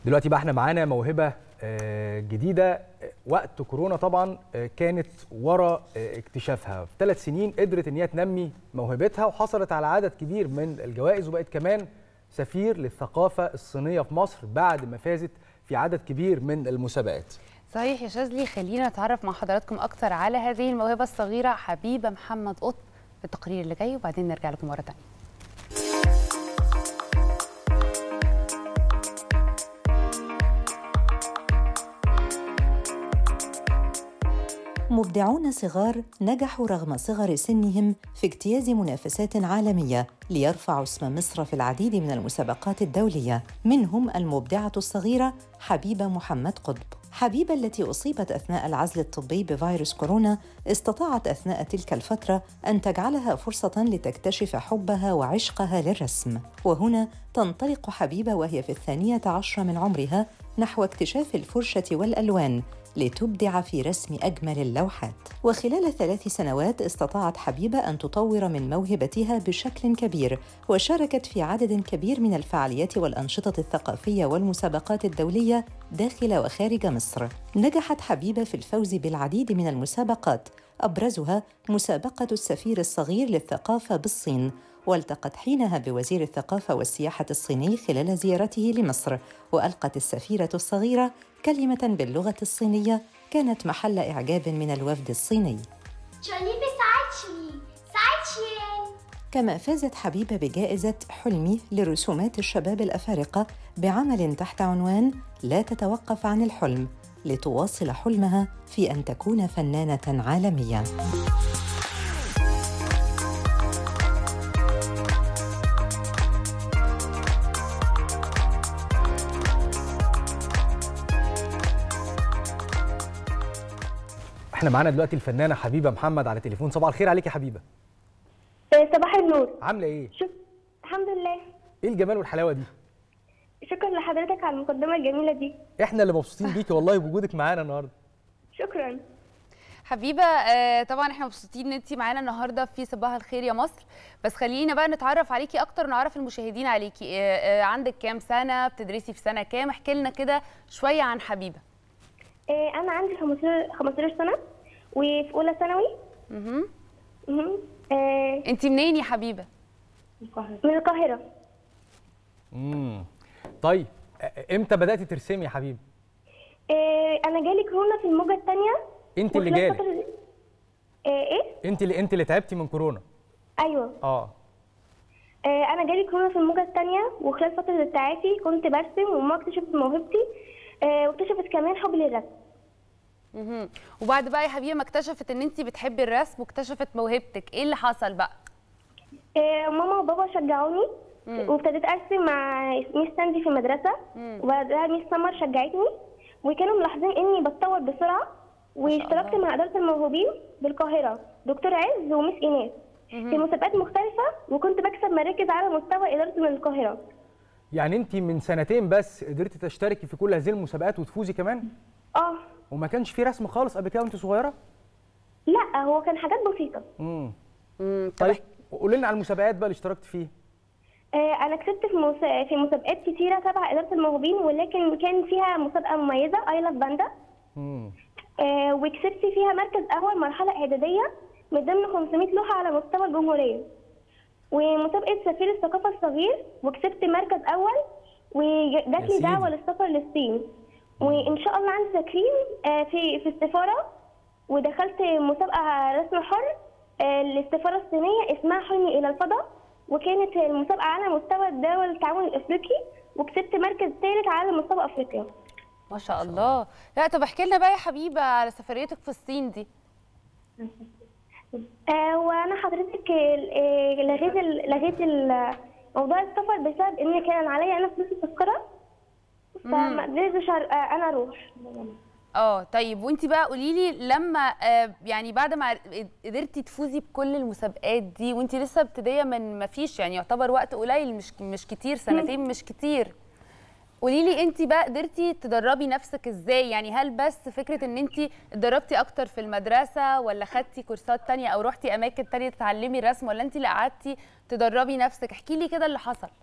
دلوقتي بقى احنا معانا موهبه آه، جديده آه، وقت كورونا طبعا آه، كانت ورا آه، اكتشافها في ثلاث سنين قدرت ان هي تنمي موهبتها وحصلت على عدد كبير من الجوائز وبقت كمان سفير للثقافه الصينيه في مصر بعد ما فازت في عدد كبير من المسابقات صحيح يا شاذلي خلينا نتعرف مع حضراتكم اكتر على هذه الموهبه الصغيره حبيبه محمد قط في التقرير اللي جاي وبعدين نرجع لكم مره ثانيه مبدعون صغار نجحوا رغم صغر سنهم في اجتياز منافسات عالميه ليرفعوا اسم مصر في العديد من المسابقات الدوليه منهم المبدعه الصغيره حبيبه محمد قطب حبيبه التي اصيبت اثناء العزل الطبي بفيروس كورونا استطاعت اثناء تلك الفتره ان تجعلها فرصه لتكتشف حبها وعشقها للرسم وهنا تنطلق حبيبه وهي في الثانيه عشر من عمرها نحو اكتشاف الفرشه والالوان لتبدع في رسم اجمل اللوحات وخلال ثلاث سنوات استطاعت حبيبه ان تطور من موهبتها بشكل كبير وشاركت في عدد كبير من الفعاليات والانشطه الثقافيه والمسابقات الدوليه داخل وخارج مصر نجحت حبيبه في الفوز بالعديد من المسابقات ابرزها مسابقه السفير الصغير للثقافه بالصين والتقت حينها بوزير الثقافة والسياحة الصيني خلال زيارته لمصر وألقت السفيرة الصغيرة كلمة باللغة الصينية كانت محل إعجاب من الوفد الصيني 这里比赛期，赛前。 كما فازت حبيبة بجائزة حلمي لرسومات الشباب الأفارقة بعمل تحت عنوان لا تتوقف عن الحلم لتواصل حلمها في أن تكون فنانة عالمية احنا معانا دلوقتي الفنانه حبيبه محمد على تليفون صباح الخير عليك يا حبيبه صباح النور عامله ايه شوف الحمد لله ايه الجمال والحلاوه دي شكرا لحضرتك على المقدمة الجميلة دي احنا اللي مبسوطين بيكي والله بوجودك معانا النهارده شكرا حبيبه آه، طبعا احنا مبسوطين ان انت معانا النهارده في صباح الخير يا مصر بس خلينا بقى نتعرف عليكي اكتر ونعرف المشاهدين عليكي آه، آه، عندك كام سنه بتدرسي في سنه كام احكي لنا كده شويه عن حبيبه آه، أنا عندي 15 15 سنة وفي أولى ثانوي مهم. مهم. آه، انت منين يا حبيبه من القاهرة امم طيب آه، امتى بداتي ترسمي يا حبيبه آه، أنا جالي كورونا في الموجة الثانية انت اللي جالك إيه؟ انت اللي انت اللي تعبتي من كورونا أيوه اه آه، أنا جالي كورونا في الموجة الثانية وخلال فترة التعافي كنت برسم وما اكتشفت موهبتي آه، واكتشفت كمان حبي للرسم مهم. وبعد بقى يا حبيبه ما اكتشفت ان انت بتحبي الرسم واكتشفت موهبتك ايه اللي حصل بقى آه، ماما وبابا شجعوني وابتديت ارسم مع ميس ساندي في المدرسه وبعدها ميس سمر شجعتني وكانوا ملاحظين اني بتطور بسرعه واشتركت مع اداره الموهوبين بالقاهره دكتور عز وميس ايناس في مسابقات مختلفه وكنت بكسب مراكز على مستوى اداره من القاهره يعني انت من سنتين بس قدرتي تشتركي في كل هذه المسابقات وتفوزي كمان اه وما كانش في رسم خالص قبل كده وانت صغيره لا هو كان حاجات بسيطه امم مم. طب طيب قولي لنا على المسابقات بقى اللي اشتركت فيها آه، انا كسبت في مس... في مسابقات كتيره تبع اداره الموهوبين ولكن كان فيها مسابقه مميزه اي لاف باندا امم آه، وكسبت فيها مركز اول مرحله اعداديه من ضمن 500 لوحه على مستوى الجمهوريه ومسابقه سفير الثقافه الصغير وكسبت مركز اول وجات يا لي سيدي. دعوه للسفر للصين وان شاء الله عندي تكريم آه، في في السفاره ودخلت مسابقه رسم حر آه، للسفاره الصينيه اسمها حلمي الى الفضاء وكانت المسابقه على مستوى دول التعاون الافريقي وكسبت مركز ثالث على مستوى افريقيا ما شاء الله لا طب احكي لنا بقى يا حبيبه على سفريتك في الصين دي آه، وانا حضرتك آه، لغيت ال- لغيت ال- موضوع السفر بسبب ان كان عليا انا فلوس التذكره فما قدرتش أر- آه، انا اروح اه طيب وانت بقى قولي لي لما آه، يعني بعد ما قدرتي تفوزي بكل المسابقات دي وانت لسه ابتدائيه من ما فيش يعني يعتبر وقت قليل مش مش كتير سنتين مش كتير قولي لي انت بقى قدرتي تدربي نفسك ازاي يعني هل بس فكره ان انت اتدربتي اكتر في المدرسه ولا خدتي كورسات تانية او رحتي اماكن تانية تتعلمي الرسم ولا انت اللي قعدتي تدربي نفسك احكي لي كده اللي حصل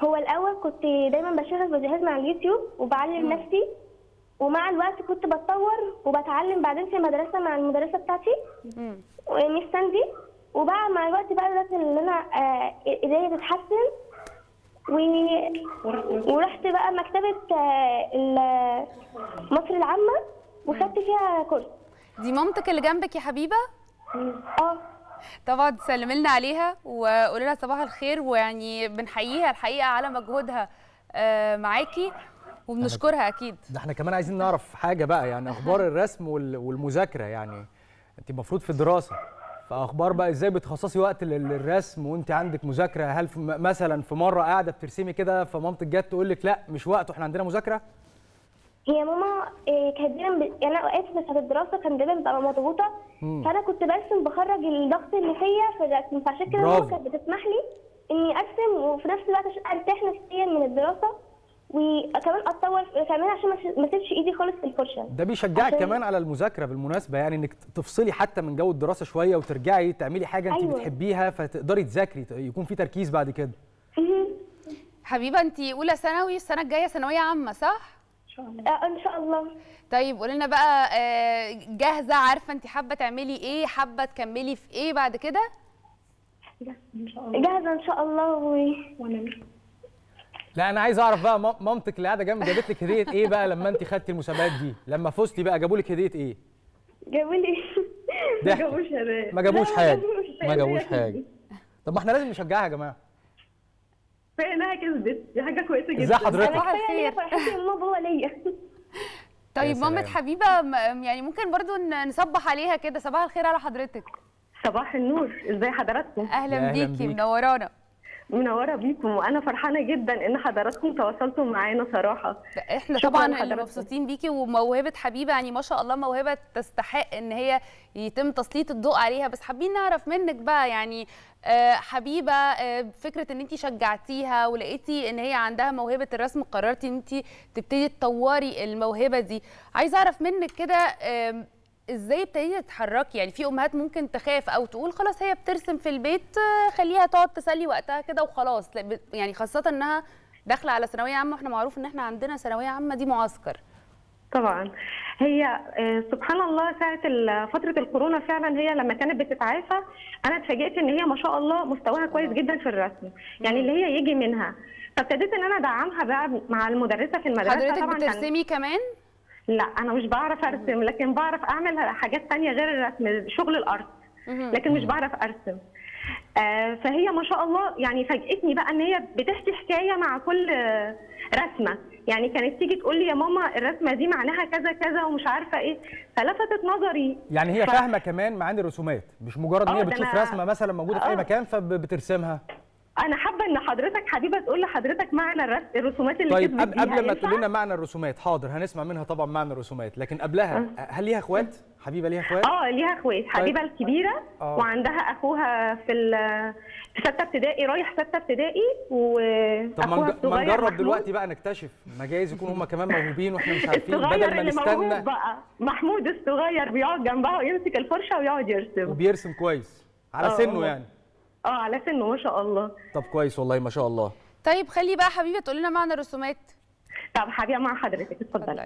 هو الاول كنت دايما بشغل فيديوهات مع اليوتيوب وبعلم نفسي ومع الوقت كنت بتطور وبتعلم بعدين في المدرسه مع المدرسه بتاعتي مم. وميس ساندي وبقى مع الوقت بقى بدات ان انا آه، ايديا تتحسن و... ورحت بقى مكتبه آه، ال- مصر العامه وخدت فيها كورس دي مامتك اللي جنبك يا حبيبه اه طبعا تسلمي لنا عليها وقولي لها صباح الخير ويعني بنحييها الحقيقه على مجهودها آه، معاكي وبنشكرها اكيد ده احنا كمان عايزين نعرف حاجه بقى يعني اخبار الرسم وال- والمذاكره يعني انت المفروض في الدراسه فاخبار بقى ازاي بتخصصي وقت لل- للرسم وانت عندك مذاكره هل في م- مثلا في مره قاعده بترسمي كده فمامتك جت تقول لك لا مش وقته احنا عندنا مذاكره هي ماما آه، كانت دايما ب... يعني انا اوقات في الدراسه كان دايما ببقى مضغوطه مم. فانا كنت برسم بخرج الضغط اللي فيا في الرسم فعشان كده ماما برافو. كانت بتسمح لي اني ارسم وفي نفس الوقت عشان ارتاح نفسيا من الدراسه وكمان اتطور كمان عشان ما ش- ما اسيبش ايدي خالص في الفرشه ده بيشجعك عشان- كمان على المذاكره بالمناسبه يعني انك تفصلي حتى من جو الدراسه شويه وترجعي تعملي حاجه انت أيوة. بتحبيها فتقدري تذاكري يكون في تركيز بعد كده مهم. حبيبه انت اولى ثانوي السنه الجايه ثانويه عامه صح آه، ان شاء الله طيب قولي لنا بقى آه، جاهزه عارفه انت حابه تعملي ايه حابه تكملي في ايه بعد كده جاهزه ان شاء الله و... لا انا عايز اعرف بقى مام- مامتك اللي قاعده جنبي جابت لك هديه ايه بقى لما انت خدتي المسابقات دي لما فزتي بقى جابوا لك هديه ايه جابوا لي ده جابوش هدايا ما جابوش لا، حاجه ما جابوش ما جابوش هدايا. حاجه طب ما احنا لازم نشجعها يا جماعه فانها كسبت دي حاجه كويسه جدا ازاي حضرتك صباح كفايه ان هي الخير فرحتي ماما بابا ليا طيب سلام. مامة حبيبه م- يعني ممكن برضو ن- نصبح عليها كده صباح الخير على حضرتك صباح النور ازاي حضراتكم اهلا, أهلاً بيكي بيكي. منورانا منوره بيكم وانا فرحانه جدا ان حضراتكم تواصلتوا معانا صراحه لا، احنا شكراً طبعا اللي لحضرتك. مبسوطين بيكي وموهبه حبيبه يعني ما شاء الله موهبه تستحق ان هي يتم تسليط الضوء عليها بس حابين نعرف منك بقى يعني آه، حبيبه آه، فكره ان انت شجعتيها ولقيتي ان هي عندها موهبه الرسم قررتي ان انت تبتدي تطوري الموهبه دي عايزه اعرف منك كده آم، ازاي ابتديتي تتحركي يعني في امهات ممكن تخاف او تقول خلاص هي بترسم في البيت آه، خليها تقعد تسلي وقتها كده وخلاص لا، ب- يعني خاصه انها داخله على ثانويه عامه واحنا معروف ان احنا عندنا ثانويه عامه دي معسكر طبعا هي آه، سبحان الله ساعه ال- فتره الكورونا فعلا هي لما كانت بتتعافى انا اتفاجئت ان هي ما شاء الله مستواها كويس جدا في الرسم يعني اللي هي يجي منها فابتديت ان انا ادعمها بقى مع المدرسه في المدرسه حضرتك طبعا كان- بترسمي كمان لا انا مش بعرف ارسم لكن بعرف اعمل حاجات تانية غير الرسم شغل الارت لكن مش بعرف ارسم آه فهي ما شاء الله يعني فاجئتني بقى ان هي بتحكي حكايه مع كل آه، رسمه يعني كانت تيجي تقول لي يا ماما الرسمه دي معناها كذا كذا ومش عارفه ايه فلفتت نظري يعني هي ف- فاهمه كمان معاني الرسومات مش مجرد ان آه، هي ده بتشوف أنا- رسمه مثلا موجوده في اي آه. مكان فبترسمها انا حابه ان حضرتك حبيبه تقول لحضرتك معنى الرس... الرسومات اللي طيب كتبت قبل, بيها. قبل ما ينفع؟ تقول لنا معنى الرسومات حاضر هنسمع منها طبعا معنى الرسومات لكن قبلها هل ليها اخوات حبيبه ليها اخوات اه ليها اخوات حبيبه الكبيره آه. وعندها اخوها في ال- في سته ابتدائي رايح سته ابتدائي طب ما واخوها نج- ما الصغير نجرب محمود. دلوقتي بقى نكتشف ما جايز يكونوا هم كمان موهوبين واحنا مش عارفين الصغير بدل ما اللي موهوب نستنى بقى محمود الصغير بيقعد جنبها ويمسك الفرشه ويقعد يرسم وبيرسم كويس على آه، سنه هو- يعني اه على سنه ما شاء الله طب كويس والله ما شاء الله طيب خلي بقى حبيبه تقول لنا معنى الرسومات طب حبيبه مع حضرتك اتفضلي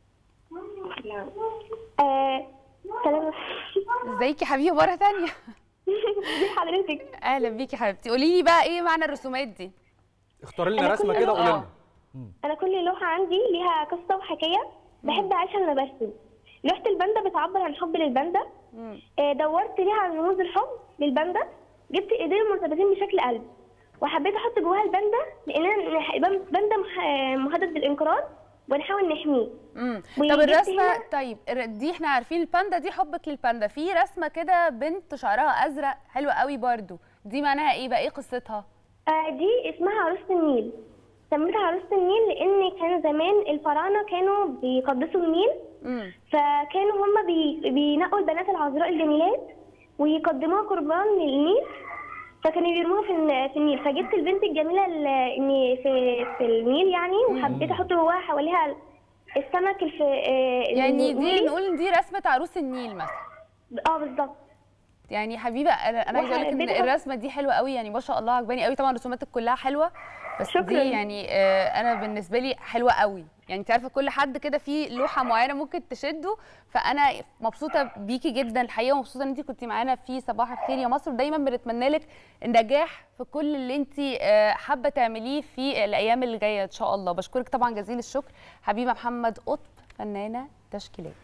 آه، سلام ازيك يا حبيبه مره ثانيه دي حضرتك اهلا بيكي حبيبتي قولي لي بقى ايه معنى الرسومات دي اختار لنا أنا رسمه كل كده يوم- وقول لنا انا كل لوحه عندي ليها قصه وحكايه بحب اعيشها لما برسم لوحه الباندا بتعبر عن حب للباندا آه، دورت ليها عن رموز الحب للباندا جبت ايدين مرتبطين بشكل قلب وحبيت احط جواها الباندا لان نح- باندا مح- آه، مهدد بالانقراض ونحاول نحميه امم وجبت طب الرسمه هنا- طيب الر- دي احنا عارفين الباندا دي حبك للباندا في رسمه كده بنت شعرها ازرق حلوه قوي برضو دي معناها ايه بقى ايه قصتها آه، دي اسمها عروسة النيل سميتها عروسة النيل لأن كان زمان الفراعنة كانوا بيقدسوا النيل امم فكانوا هم بي... بينقوا البنات العذراء الجميلات ويقدموها قربان للنيل فكانوا بيرموها في الن- في النيل فجبت البنت الجميلة ال- إني في في النيل يعني وحبيت أحط جواها حواليها السمك الف... آه، يعني دي النيلي. نقول إن دي رسمه عروس النيل مثلا اه بالظبط يعني حبيبه انا انا عايزه اقول لك ان وحبيت أحط- الرسمه دي حلوه قوي يعني ما شاء الله عجباني قوي طبعا رسوماتك كلها حلوه بس شكراً. دي يعني آه، انا بالنسبه لي حلوه قوي يعني انت عارفه كل حد كده في لوحه معينه ممكن تشده فانا مبسوطه بيكي جدا الحقيقه ومبسوطه ان انت كنتي معانا في صباح الخير يا مصر ودايما بنتمنى لك النجاح في كل اللي انت آه، حابه تعمليه في الايام اللي جايه ان شاء الله بشكرك طبعا جزيل الشكر حبيبه محمد قطب فنانه تشكيليه